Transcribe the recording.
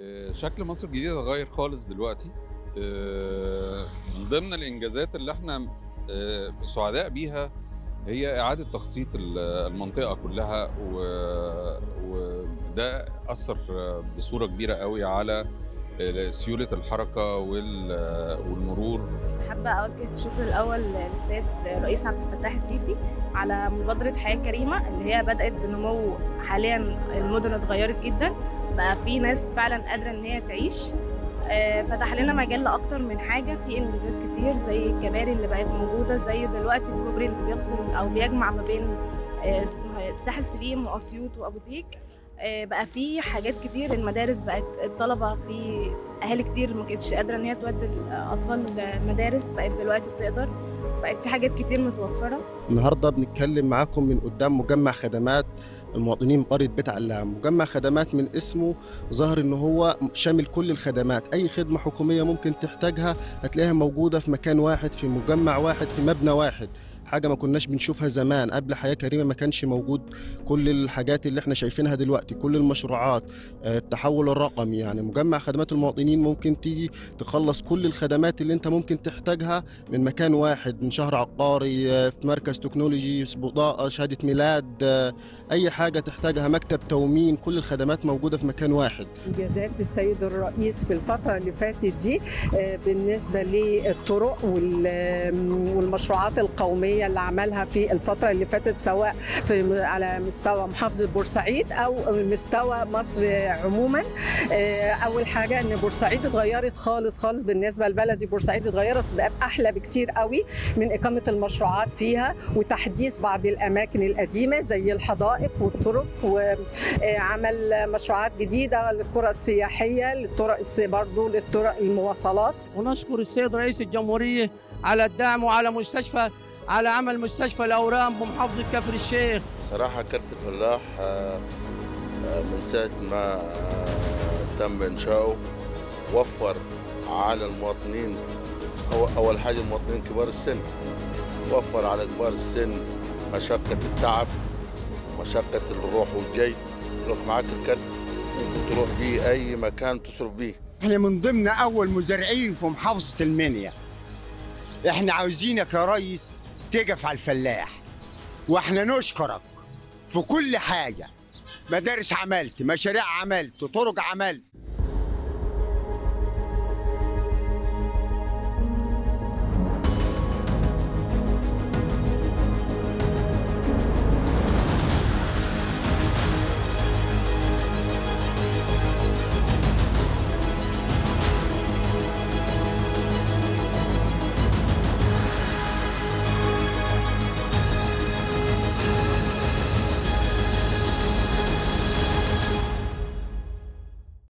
آه، شكل مصر الجديدة اتغير خالص دلوقتي آه، من ضمن الإنجازات اللي احنا آه، سعداء بيها هي إعادة تخطيط ال- المنطقة كلها و- وده أثر آه، بصورة كبيرة قوي على آه، سيولة الحركة وال- والمرور حابة أوجه الشكر الأول للسيد الرئيس عبد الفتاح السيسي على مبادرة حياة كريمة اللي هي بدأت بنمو حاليا المدن اتغيرت جدا بقى في ناس فعلا قادرة إن هي تعيش آه، فتح لنا مجال لأكتر من حاجة في إنجازات كتير زي الكباري اللي بقت موجودة زي دلوقتي الكوبري اللي بيفصل أو بيجمع ما بين آه، الساحل سليم وأسيوط وأبو ديك آه، بقى في حاجات كتير المدارس بقت الطلبة في اهالي كتير ما كانتش قادره ان هي تودي الاطفال مدارس بقت دلوقتي بتقدر بقت في حاجات كتير متوفره النهارده بنتكلم معاكم من قدام مجمع خدمات المواطنين قرية بيت علام مجمع خدمات من اسمه ظهر ان هو شامل كل الخدمات اي خدمة حكومية ممكن تحتاجها هتلاقيها موجودة في مكان واحد في مجمع واحد في مبنى واحد حاجة ما كناش بنشوفها زمان قبل حياة كريمة ما كانش موجود كل الحاجات اللي احنا شايفينها دلوقتي كل المشروعات آه، التحول الرقمي يعني مجمع خدمات المواطنين ممكن تيجي تخلص كل الخدمات اللي انت ممكن تحتاجها من مكان واحد من شهر عقاري آه، في مركز تكنولوجي بطاقة شهادة ميلاد آه، أي حاجة تحتاجها مكتب تومين كل الخدمات موجودة في مكان واحد انجازات السيد الرئيس في الفتره اللي فاتت دي آه، بالنسبه للطرق وال- والمشروعات القوميه اللي عملها في الفتره اللي فاتت سواء في على مستوى محافظه بورسعيد او مستوى مصر عموما آه، اول حاجه ان بورسعيد اتغيرت خالص خالص بالنسبه لبلدي بورسعيد اتغيرت بقت احلى بكتير قوي من اقامه المشروعات فيها وتحديث بعض الاماكن القديمه زي الحدائق والطرق وعمل مشروعات جديده للقرى السياحيه للطرق الس- برضو للطرق المواصلات ونشكر السيد رئيس الجمهورية على الدعم وعلى مستشفى على عمل مستشفى الأورام بمحافظة كفر الشيخ صراحة كارت الفلاح آه، آه، من ساعة ما آه، تم إنشاؤه وفر على المواطنين أو- أول حاجة المواطنين كبار السن وفر على كبار السن مشقة التعب مشقة الروح والجاي لك معاك الكارت ممكن تروح بيه أي مكان تصرف بيه احنا من ضمن اول مزارعين في محافظه المنيا احنا عاوزينك يا ريس تقف على الفلاح واحنا نشكرك في كل حاجه مدارس عملت مشاريع عملت طرق عملت